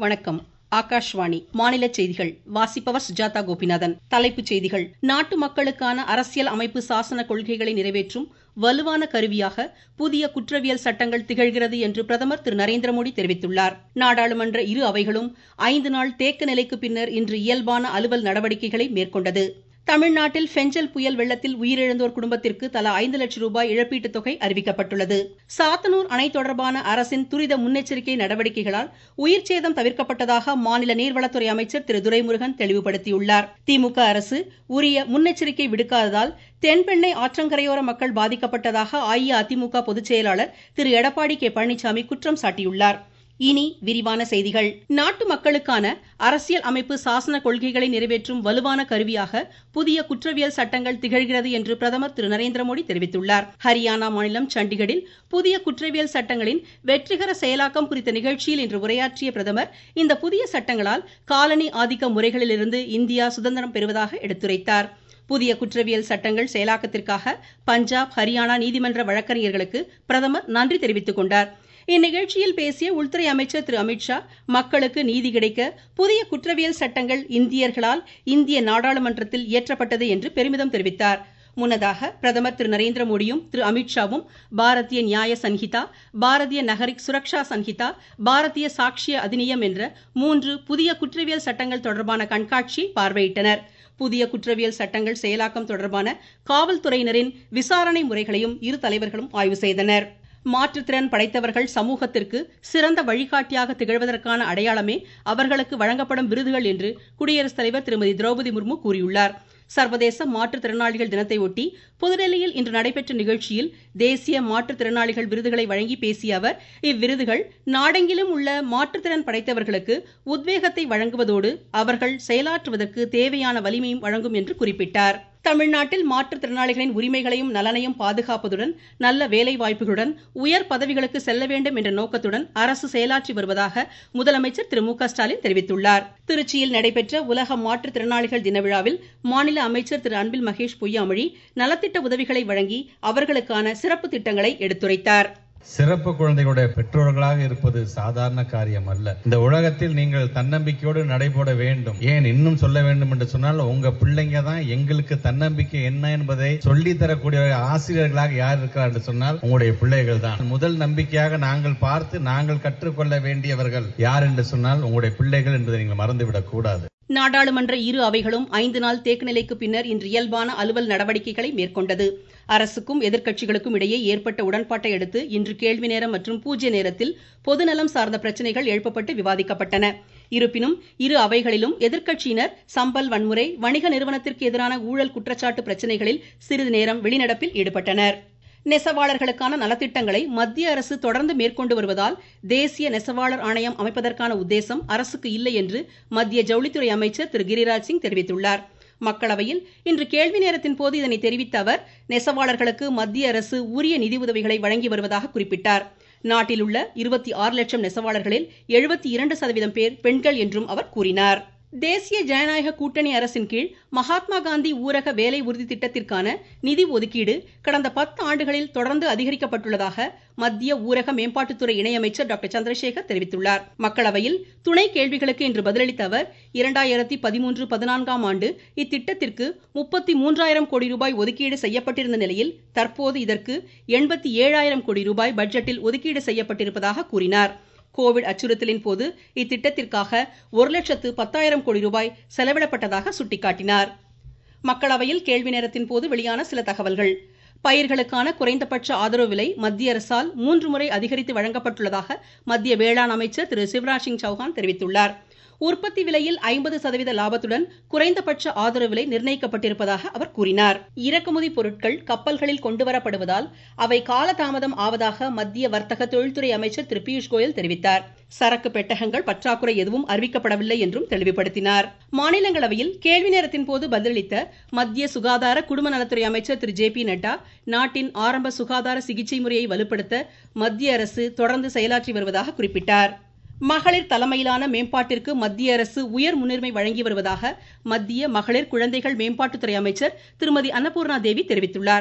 வணக்கம் ஆகாஷ்வாணி மாநில செய்திகள் வாசிப்பவர் சுஜாதா கோபிநாதன் தலைப்புச் செய்திகள் நாட்டு மக்களுக்கான அரசியல் அமைப்பு சாசன கொள்கைகளை நிறைவேற்றும் வலுவான கருவியாக புதிய குற்றவியல் சட்டங்கள் திகழ்கிறது என்று பிரதமர் திரு நரேந்திர மோடி தெரிவித்துள்ளார் நாடாளுமன்ற இரு அவைகளும் ஐந்து நாள் தேக்க நிலைக்கு பின்னர் இன்று இயல்பான அலுவல் நடவடிக்கைகளை மேற்கொண்டது தமிழ்நாட்டில் ஃபெஞ்சல் புயல் வெள்ளத்தில் உயிரிழந்தோர் குடும்பத்திற்கு தலா ஐந்து லட்சம் ரூபாய் இழப்பீட்டுத் தொகை அறிவிக்கப்பட்டுள்ளது சாத்தனூர் அணை தொடர்பான அரசின் துரித முன்னெச்சரிக்கை நடவடிக்கைகளால் உயிர்ச்சேதம் தவிர்க்கப்பட்டதாக மாநில நீர்வளத்துறை அமைச்சர் திரு துரைமுருகன் தெளிவுபடுத்தியுள்ளார் திமுக அரசு உரிய முன்னெச்சரிக்கை விடுக்காததால் தென்பெண்ணை ஆற்றங்கரையோர மக்கள் பாதிக்கப்பட்டதாக அஇஅதிமுக பொதுச் செயலாளர் திரு எடப்பாடி கே பழனிசாமி குற்றம் சாட்டியுள்ளார் இனி விரிவான செய்திகள் நாட்டு மக்களுக்கான அரசியல் அமைப்பு சாசன கொள்கைகளை நிறைவேற்றும் வலுவான கருவியாக புதிய குற்றவியல் சட்டங்கள் திகழ்கிறது என்று பிரதமர் திரு நரேந்திர மோடி தெரிவித்துள்ளார் ஹரியானா மாநிலம் சண்டிகரில் புதிய குற்றவியல் சட்டங்களின் வெற்றிகர செயலாக்கம் குறித்த நிகழ்ச்சியில் இன்று உரையாற்றிய பிரதமர் இந்த புதிய சட்டங்களால் காலனி ஆதிக்க முறைகளிலிருந்து இந்தியா சுதந்திரம் பெறுவதாக எடுத்துரைத்தார் புதிய குற்றவியல் சட்டங்கள் செயலாக்கத்திற்காக பஞ்சாப் ஹரியானா நீதிமன்ற வழக்கறிஞர்களுக்கு பிரதமர் நன்றி தெரிவித்துக் கொண்டார் இந்நிகழ்ச்சியில் பேசிய உள்துறை அமைச்சர் திரு அமித்ஷா மக்களுக்கு நீதி கிடைக்க புதிய குற்றவியல் சட்டங்கள் இந்தியர்களால் இந்திய நாடாளுமன்றத்தில் இயற்றப்பட்டது என்று பெருமிதம் தெரிவித்தார் முன்னதாக பிரதமர் திரு நரேந்திர மோடியும் திரு அமித்ஷாவும் பாரதிய நியாய சன்ஹிதா பாரதிய நகரிக் சுரக்ஷா சன்ஹிதா பாரதிய சாட்சிய அதிநியம் என்ற மூன்று புதிய குற்றவியல் சட்டங்கள் தொடர்பான கண்காட்சியை பார்வையிட்டனர் புதிய குற்றவியல் சட்டங்கள் செயலாக்கம் தொடர்பான காவல்துறையினரின் விசாரணை முறைகளையும் இரு தலைவர்களும் ஆய்வு செய்தனர் மாற்றுத்திறன் படைத்தவர்கள் சமூகத்திற்கு சிறந்த வழிகாட்டியாக திகழ்வதற்கான அடையாளமே அவர்களுக்கு வழங்கப்படும் விருதுகள் என்று குடியரசுத் தலைவர் திருமதி திரௌபதி முர்மு கூறியுள்ளார் சர்வதேச மாற்றுத்திறனாளிகள் தினத்தை ஒட்டி புதுடெல்லியில் இன்று நடைபெற்ற நிகழ்ச்சியில் தேசிய மாற்றுத்திறனாளிகள் விருதுகளை வழங்கி பேசிய அவர் இவ்விருதுகள் நாடெங்கிலும் உள்ள மாற்றுத்திறன் படைத்தவர்களுக்கு உத்வேகத்தை வழங்குவதோடு அவர்கள் செயலாற்றுவதற்கு தேவையான வலிமையும் வழங்கும் என்று குறிப்பிட்டார் தமிழ்நாட்டில் மாற்றுத்திறனாளிகளின் உரிமைகளையும் நலனையும் பாதுகாப்பதுடன் நல்ல வேலை வாய்ப்புகளுடன் உயர் பதவிகளுக்கு செல்ல வேண்டும் என்ற நோக்கத்துடன் அரசு செயலாற்றி வருவதாக முதலமைச்சர் திரு மு க ஸ்டாலின் தெரிவித்துள்ளார் திருச்சியில் நடைபெற்ற உலக மாற்றுத்திறனாளிகள் தின விழாவில் மாநில அமைச்சர் திரு அன்பில் மகேஷ் பொய்யாமொழி நலத்திட்ட உதவிகளை வழங்கி அவர்களுக்கான சிறப்பு திட்டங்களை எடுத்துரைத்தார் சிறப்பு குழந்தைகளுடைய பெற்றோர்களாக இருப்பது சாதாரண காரியம் அல்ல இந்த உலகத்தில் நீங்கள் தன்னம்பிக்கையோடு நடைபோட வேண்டும் ஏன் இன்னும் சொல்ல வேண்டும் என்று சொன்னால் உங்க பிள்ளைங்க தான் எங்களுக்கு தன்னம்பிக்கை என்ன என்பதை சொல்லி தரக்கூடிய ஆசிரியர்களாக யார் இருக்கிறார் என்று சொன்னால் உங்களுடைய பிள்ளைகள் தான் முதல் நம்பிக்கையாக நாங்கள் பார்த்து நாங்கள் கற்றுக்கொள்ள வேண்டியவர்கள் யார் என்று சொன்னால் உங்களுடைய பிள்ளைகள் என்பதை நீங்கள் மறந்துவிடக் கூடாது நாடாளுமன்ற இரு அவைகளும் ஐந்து நாள் தேக்கநிலைக்கு பின்னர் இன்று இயல்பான அலுவல் நடவடிக்கைகளை மேற்கொண்டது அரசுக்கும் எதிர்க்கட்சிகளுக்கும் இடையே ஏற்பட்ட உடன்பாட்டை அடுத்து இன்று கேள்வி நேரம் மற்றும் பூஜ்ய நேரத்தில் பொதுநலம் சார்ந்த பிரச்சினைகள் எழுப்பப்பட்டு விவாதிக்கப்பட்டன இருப்பினும் இரு அவைகளிலும் எதிர்க்கட்சியினர் சம்பல் வன்முறை வணிக நிறுவனத்திற்கு எதிரான ஊழல் குற்றச்சாட்டு பிரச்சினைகளில் சிறிது நேரம் வெளிநடப்பில் ஈடுபட்டனர் நெசவாளர்களுக்கான நலத்திட்டங்களை மத்திய அரசு தொடர்ந்து மேற்கொண்டு வருவதால் தேசிய நெசவாளர் ஆணையம் அமைப்பதற்கான உத்தேசம் அரசுக்கு இல்லை என்று மத்திய ஜவுளித்துறை அமைச்சர் திரு கிரிராஜ் சிங் தெரிவித்துள்ளார் மக்களவையில் இன்று கேள்வி நேரத்தின் போது இதனை தெரிவித்த அவர் நெசவாளர்களுக்கு மத்திய அரசு உரிய நிதி உதவிகளை வழங்கி வருவதாக குறிப்பிட்டார் நாட்டில் உள்ள இருபத்தி ஆறு லட்சம் நெசவாளர்களில் எழுபத்தி இரண்டு சதவீதம் பேர் பெண்கள் என்றும் அவர் கூறினார் தேசிய ஜனநாயக கூட்டணி அரசின் கீழ் மகாத்மா காந்தி ஊரக வேலை உறுதி திட்டத்திற்கான நிதி ஒதுக்கீடு கடந்த பத்து ஆண்டுகளில் தொடர்ந்து அதிகரிக்கப்பட்டுள்ளதாக மத்திய ஊரக மேம்பாட்டுத்துறை இணையமைச்சர் டாக்டர் சந்திரசேகர் தெரிவித்துள்ளார் மக்களவையில் துணை கேள்விகளுக்கு இன்று பதிலளித்த அவர் இரண்டாயிரத்தி பதிமூன்று பதினான்காம் ஆண்டு இத்திட்டத்திற்கு முப்பத்தி மூன்றாயிரம் கோடி ரூபாய் ஒதுக்கீடு செய்யப்பட்டிருந்த நிலையில் தற்போது இதற்கு எண்பத்தி ஏழாயிரம் கோடி ரூபாய் பட்ஜெட்டில் ஒதுக்கீடு செய்யப்பட்டிருப்பதாக கூறினார் கோவிட் அச்சுறுத்தலின் போது இத்திட்டத்திற்காக ஒரு லட்சத்து பத்தாயிரம் கோடி ரூபாய் செலவிடப்பட்டதாக சுட்டிக்காட்டினார் மக்களவையில் கேள்வி நேரத்தின் போது வெளியான சில தகவல்கள் பயிர்களுக்கான குறைந்தபட்ச ஆதரவு விலை மத்திய அரசால் மூன்று முறை அதிகரித்து வழங்கப்பட்டுள்ளதாக மத்திய வேளாண் அமைச்சர் திரு சிவராஜ் சிங் சௌஹான் தெரிவித்துள்ளார் உற்பத்தி விலையில் ஐம்பது சதவீத லாபத்துடன் குறைந்தபட்ச ஆதரவு விலை நிர்ணயிக்கப்பட்டிருப்பதாக அவர் கூறினார் இறக்குமதி பொருட்கள் கப்பல்களில் கொண்டுவரப்படுவதால் அவை காலதாமதம் ஆவதாக மத்திய வர்த்தக தொழில்துறை அமைச்சர் திரு பியூஷ் கோயல் தெரிவித்தார் சரக்கு பெட்டகங்கள் பற்றாக்குறை எதுவும் அறிவிக்கப்படவில்லை என்றும் தெளிவுபடுத்தினார் மாநிலங்களவையில் கேள்வி நேரத்தின் போது பதிலளித்த மத்திய சுகாதார குடும்ப நலத்துறை அமைச்சர் திரு ஜே பி நட்டா நாட்டின் ஆரம்ப சுகாதார சிகிச்சை முறையை வலுப்படுத்த மத்திய அரசு தொடர்ந்து செயலாற்றி வருவதாக குறிப்பிட்டார் மகளிர் தலைமையிலான மேம்பாட்டிற்கு மத்திய அரசு உயர் முன்னுரிமை வழங்கி வருவதாக மத்திய மகளிர் குழந்தைகள் மேம்பாட்டுத்துறை அமைச்சர் திருமதி அன்னபூர்ணா தேவி தெரிவித்துள்ளார்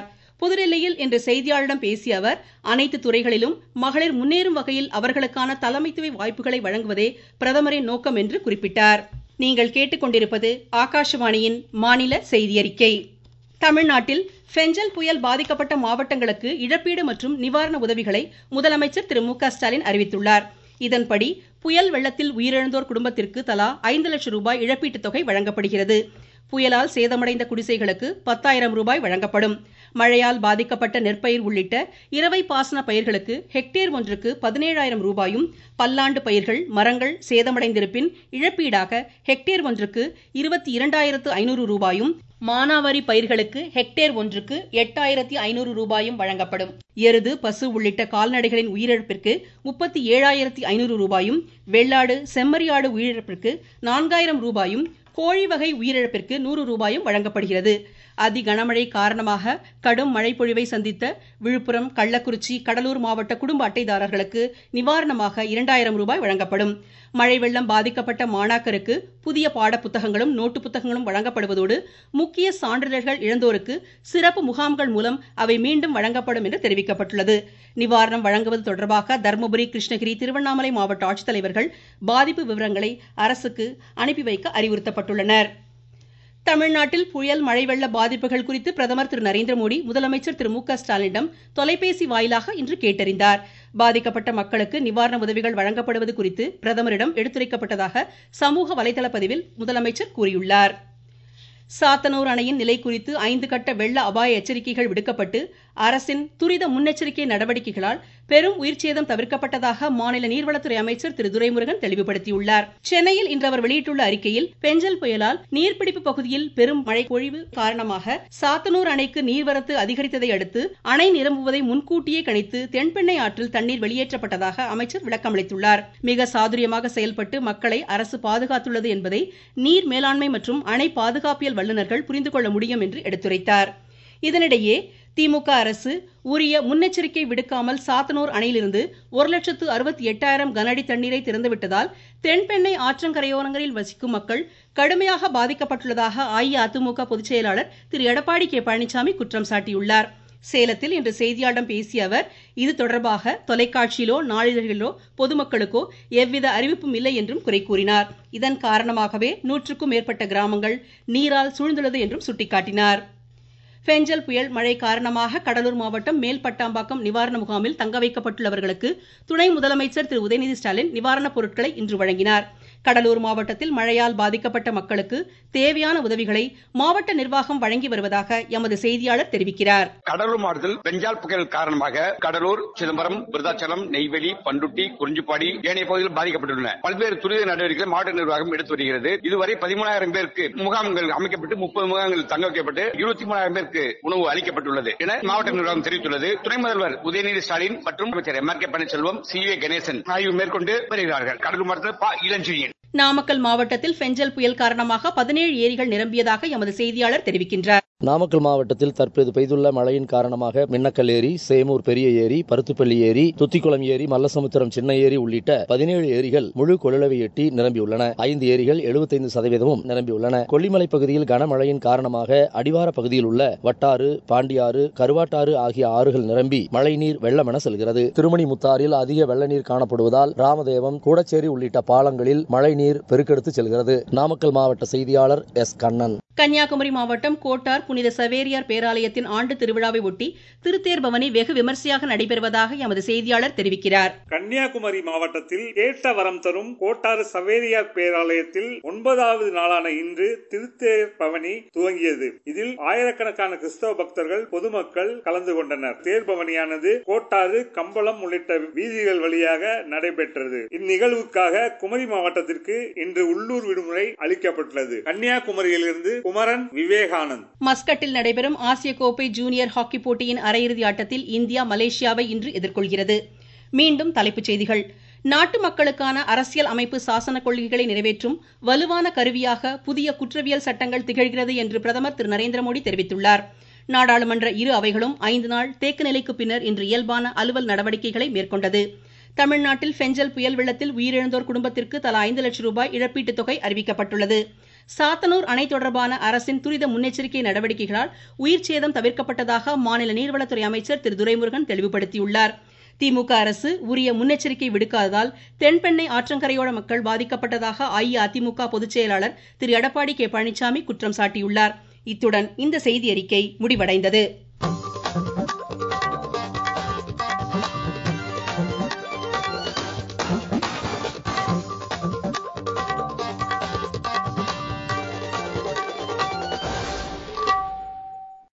புதுடெல்லியில் இன்று செய்தியாளரிடம் பேசிய அவர் அனைத்து துறைகளிலும் மகளிர் முன்னேறும் வகையில் அவர்களுக்கான தலைமைத்துவ வாய்ப்புகளை வழங்குவதே பிரதமரின் நோக்கம் என்று குறிப்பிட்டார் நீங்கள் கேட்டுக்கொண்டிருப்பது ஆகாஷவாணியின் மாநில செய்தியறிக்கை தமிழ்நாட்டில் ஃபெஞ்சல் புயல் பாதிக்கப்பட்ட மாவட்டங்களுக்கு இழப்பீடு மற்றும் நிவாரண உதவிகளை முதலமைச்சர் திரு மு க ஸ்டாலின் அறிவித்துள்ளார் இதன்படி புயல் வெள்ளத்தில் உயிரிழந்தோர் குடும்பத்திற்கு தலா ஐந்து லட்சம் ரூபாய் இழப்பீட்டுத் தொகை வழங்கப்படுகிறது புயலால் சேதமடைந்த குடிசைகளுக்கு பத்தாயிரம் ரூபாய் வழங்கப்படும் மழையால் பாதிக்கப்பட்ட நெற்பயிர் உள்ளிட்ட இரவை பாசன பயிர்களுக்கு ஹெக்டேர் ஒன்றுக்கு பதினேழாயிரம் ரூபாயும் பல்லாண்டு பயிர்கள் மரங்கள் சேதமடைந்திருப்பின் இழப்பீடாக ஹெக்டேர் ஒன்றுக்கு இருபத்தி இரண்டாயிரத்து ஐநூறு ரூபாயும் மானாவாரி பயிர்களுக்கு ஹெக்டேர் ஒன்றுக்கு எட்டாயிரத்தி ஐநூறு ரூபாயும் வழங்கப்படும் எருது பசு உள்ளிட்ட கால்நடைகளின் உயிரிழப்பிற்கு முப்பத்தி ஏழாயிரத்தி ஐநூறு ரூபாயும் வெள்ளாடு செம்மறியாடு உயிரிழப்பிற்கு நான்காயிரம் ரூபாயும் கோழி வகை உயிரிழப்பிற்கு நூறு ரூபாயும் வழங்கப்படுகிறது அதி கனமழை காரணமாக கடும் மழைப்பொழிவை சந்தித்த விழுப்புரம் கள்ளக்குறிச்சி கடலூர் மாவட்ட குடும்ப அட்டைதாரர்களுக்கு நிவாரணமாக இரண்டாயிரம் ரூபாய் வழங்கப்படும் மழை வெள்ளம் பாதிக்கப்பட்ட மாணாக்கருக்கு புதிய பாடப்புத்தகங்களும் நோட்டு புத்தகங்களும் வழங்கப்படுவதோடு முக்கிய சான்றிதழ்கள் இழந்தோருக்கு சிறப்பு முகாம்கள் மூலம் அவை மீண்டும் வழங்கப்படும் என்று தெரிவிக்கப்பட்டுள்ளது நிவாரணம் வழங்குவது தொடர்பாக தருமபுரி கிருஷ்ணகிரி திருவண்ணாமலை மாவட்ட ஆட்சித்தலைவர்கள் பாதிப்பு விவரங்களை அரசுக்கு அனுப்பி வைக்க அறிவுறுத்தப்பட்டுள்ளனர் தமிழ்நாட்டில் புயல் மழை வெள்ள பாதிப்புகள் குறித்து பிரதமர் திரு நரேந்திர மோடி முதலமைச்சர் திரு மு க ஸ்டாலினிடம் தொலைபேசி வாயிலாக இன்று கேட்டறிந்தார் பாதிக்கப்பட்ட மக்களுக்கு நிவாரண உதவிகள் வழங்கப்படுவது குறித்து பிரதமரிடம் எடுத்துரைக்கப்பட்டதாக சமூக வலைதள பதிவில் முதலமைச்சர் கூறியுள்ளார் சாத்தனூர் அணையின் நிலை குறித்து ஐந்து கட்ட வெள்ள அபாய எச்சரிக்கைகள் விடுக்கப்பட்டு அரசின் துரித முன்னெச்சரிக்கை நடவடிக்கைகளால் பெரும் உயிர்ச்சேதம் தவிர்க்கப்பட்டதாக மாநில நீர்வளத்துறை அமைச்சர் திரு துரைமுருகன் தெளிவுபடுத்தியுள்ளார் சென்னையில் இன்று அவர் வெளியிட்டுள்ள அறிக்கையில் பெஞ்சல் புயலால் நீர்பிடிப்பு பகுதியில் பெரும் மழை பொழிவு காரணமாக சாத்தனூர் அணைக்கு நீர்வரத்து அதிகரித்ததை அடுத்து அணை நிரம்புவதை முன்கூட்டியே கணித்து தென்பெண்ணை ஆற்றில் தண்ணீர் வெளியேற்றப்பட்டதாக அமைச்சர் விளக்கமளித்துள்ளார் மிக சாதுரியமாக செயல்பட்டு மக்களை அரசு பாதுகாத்துள்ளது என்பதை நீர் மேலாண்மை மற்றும் அணை பாதுகாப்பியல் வல்லுநர்கள் புரிந்து கொள்ள முடியும் என்று எடுத்துரைத்தார் இதனிடையே திமுக அரசு உரிய முன்னெச்சரிக்கை விடுக்காமல் சாத்தனூர் அணையிலிருந்து ஒரு லட்சத்து அறுபத்தி எட்டாயிரம் கனஅடி தண்ணீரை திறந்துவிட்டதால் தென்பெண்ணை ஆற்றங்கரையோரங்களில் வசிக்கும் மக்கள் கடுமையாக பாதிக்கப்பட்டுள்ளதாக அஇஅதிமுக பொதுச் செயலாளர் திரு எடப்பாடி கே பழனிசாமி குற்றம் சாட்டியுள்ளார் சேலத்தில் இன்று செய்தியாளர்களிடம் பேசிய அவர் இது தொடர்பாக தொலைக்காட்சியிலோ நாளிதழ்களிலோ பொதுமக்களுக்கோ எவ்வித அறிவிப்பும் இல்லை என்றும் குறை கூறினார் இதன் காரணமாகவே நூற்றுக்கும் மேற்பட்ட கிராமங்கள் நீரால் சூழ்ந்துள்ளது என்றும் சுட்டிக்காட்டினார் பெஞ்சல் புயல் மழை காரணமாக கடலூர் மாவட்டம் மேல்பட்டாம்பாக்கம் நிவாரண முகாமில் தங்க வைக்கப்பட்டுள்ளவர்களுக்கு துணை முதலமைச்சர் திரு உதயநிதி ஸ்டாலின் நிவாரணப் பொருட்களை இன்று வழங்கினார் கடலூர் மாவட்டத்தில் மழையால் பாதிக்கப்பட்ட மக்களுக்கு தேவையான உதவிகளை மாவட்ட நிர்வாகம் வழங்கி வருவதாக எமது செய்தியாளர் தெரிவிக்கிறார் கடலூர் மாவட்டத்தில் பெஞ்சால் புயல் காரணமாக கடலூர் சிதம்பரம் விருதாச்சலம் நெய்வேலி பண்டுட்டி குறிஞ்சிப்பாடி ஏனைய பகுதிகள் பாதிக்கப்பட்டுள்ளன பல்வேறு துரித நடவடிக்கைகளை மாவட்ட நிர்வாகம் எடுத்து வருகிறது இதுவரை பதிமூணாயிரம் பேருக்கு முகாம்கள் அமைக்கப்பட்டு முப்பது முகாம்கள் தங்க வைக்கப்பட்டு இருபத்தி மூணாயிரம் பேருக்கு உணவு அளிக்கப்பட்டுள்ளது என மாவட்ட நிர்வாகம் தெரிவித்துள்ளது துணை முதல்வர் உதயநிதி ஸ்டாலின் மற்றும் அமைச்சர் M R K Panneerselvam C A Ganesan ஆய்வு மேற்கொண்டு வருகிறார்கள் கடலூர் மாவட்டத்தில் ப இளஞ்செழியன் நாமக்கல் மாவட்டத்தில் பெஞ்சல் புயல் காரணமாக பதினேழு ஏரிகள் நிரம்பியதாக எமது செய்தியாளர் தெரிவிக்கின்றார் நாமக்கல் மாவட்டத்தில் தற்போது பெய்துள்ள மழையின் காரணமாக மின்னக்கல் ஏரி சேமூர் பெரிய ஏரி பருத்துப்பள்ளி ஏரி துத்திக்குளம் ஏரி மல்லசமுத்திரம் சின்ன ஏரி உள்ளிட்ட பதினேழு ஏரிகள் முழு கொள்ளளவை எட்டி நிரம்பியுள்ளன ஐந்து ஏரிகள் எழுபத்தைந்து சதவீதமும் நிரம்பியுள்ளன கொல்லிமலை பகுதியில் கனமழையின் காரணமாக அடிவார பகுதியில் உள்ள வட்டாறு பாண்டியாறு கருவாட்டாறு ஆகிய ஆறுகள் நிரம்பி மழைநீர் வெள்ளமென செல்கிறது திருமணி முத்தாறில் அதிக வெள்ள நீர் காணப்படுவதால் ராமதேவம் கூடச்சேரி உள்ளிட்ட பாலங்களில் மழைநீர் பெருக்கெடுத்து செல்கிறது நாமக்கல் மாவட்ட செய்தியாளர் எஸ் கண்ணன் கன்னியாகுமரி மாவட்டம் கோட்டார் புனித சவேரியார் பேராலயத்தின் ஆண்டு திருவிழாவை ஒட்டி திருத்தேர் பவனி வெகு விமர்சையாக நடைபெறுவதாக எமது செய்தியாளர் தெரிவிக்கிறார் கன்னியாகுமரி மாவட்டத்தில் கேட்ட வரம் தரும் கோட்டாறு சவேரியார் பேராலயத்தில் ஒன்பதாவது நாளான இன்று திருத்தேர் பவனி துவங்கியது இதில் ஆயிரக்கணக்கான கிறிஸ்தவ பக்தர்கள் பொதுமக்கள் கலந்து கொண்டனர் தேர் பவனியானது கோட்டாறு கம்பளம் உள்ளிட்ட வீதிகள் வழியாக நடைபெற்றது இந்நிகழ்வுக்காக குமரி மாவட்டத்திற்கு இன்று உள்ளூர் விடுமுறை அளிக்கப்பட்டுள்ளது கன்னியாகுமரியிலிருந்து குமரன் விவேகானந்த் மஸ்கட்டில் நடைபெறும் ஆசிய கோப்பை ஜூனியர் ஹாக்கி போட்டியின் அரையிறுதி ஆட்டத்தில் இந்தியா மலேசியாவை இன்று எதிர்கொள்கிறது மீண்டும் தலைப்புச் செய்திகள் நாட்டு மக்களுக்கான அரசியல் அமைப்பு சாசன கொள்கைகளை நிறைவேற்றும் வலுவான கருவியாக புதிய குற்றவியல் சட்டங்கள் திகழ்கிறது என்று பிரதமர் திரு நரேந்திர மோடி தெரிவித்துள்ளார் நாடாளுமன்ற இரு அவைகளும் ஐந்து நாள் தேக்க நிலைக்கு பின்னர் இன்று இயல்பான அலுவல் நடவடிக்கைகளை மேற்கொண்டது தமிழ்நாட்டில் பெஞ்சல் புயல் வெள்ளத்தில் உயிரிழந்தோர் குடும்பத்திற்கு தலா ஐந்து லட்சம் ரூபாய் இழப்பீட்டுத் தொகை அறிவிக்கப்பட்டுள்ளது சாத்தனூர் அணை தொடர்பான அரசின் துரித முன்னெச்சரிக்கை நடவடிக்கைகளால் உயிர் சேதம் தவிர்க்கப்பட்டதாக மாநில நீர்வளத்துறை அமைச்சர் திரு துரைமுருகன் தெளிவுபடுத்தியுள்ளார் திமுக அரசு உரிய முன்னெச்சரிக்கை விடுக்காததால் தென்பெண்ணை ஆற்றங்கரையோர மக்கள் பாதிக்கப்பட்டதாக அஇஅதிமுக பொதுச் செயலாளர் திரு எடப்பாடி கே பழனிசாமி குற்றம் சாட்டியுள்ளார் இத்துடன் இந்த செய்தி அறிக்கை முடிவடைந்தது